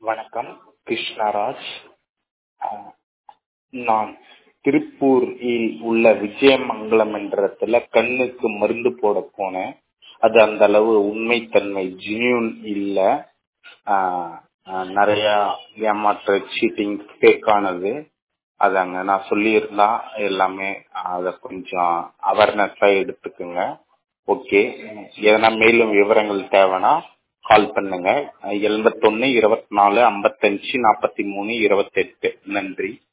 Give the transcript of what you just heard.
வணக்கம் கிருஷ்ணராஜ் அஹ், நான் திருப்பூரில் உள்ள விஜயமங்கலம் என்ற இடத்துல கண்ணுக்கு மருந்து போட போனேன் அது அந்த அளவு உண்மைத்தன்மை ஜினியூன் இல்ல ஆஹ், ஆஹ், நிறைய ஏமாற்ற சீட்டிங் ஃபேக்கானது அது அங்க நான் சொல்லியிருந்தா எல்லாமே அதை கொஞ்சம் அவேர்னஸா எடுத்துக்குங்க ஓகே எதனா மேலும் விவரங்கள் தேவைன்னா கால் பண்ணுங்க எண்பத்தொன்னு இருபத்தி நாலு ஐம்பத்தஞ்சு நாற்பத்தி மூணு இருபத்தெட்டு நன்றி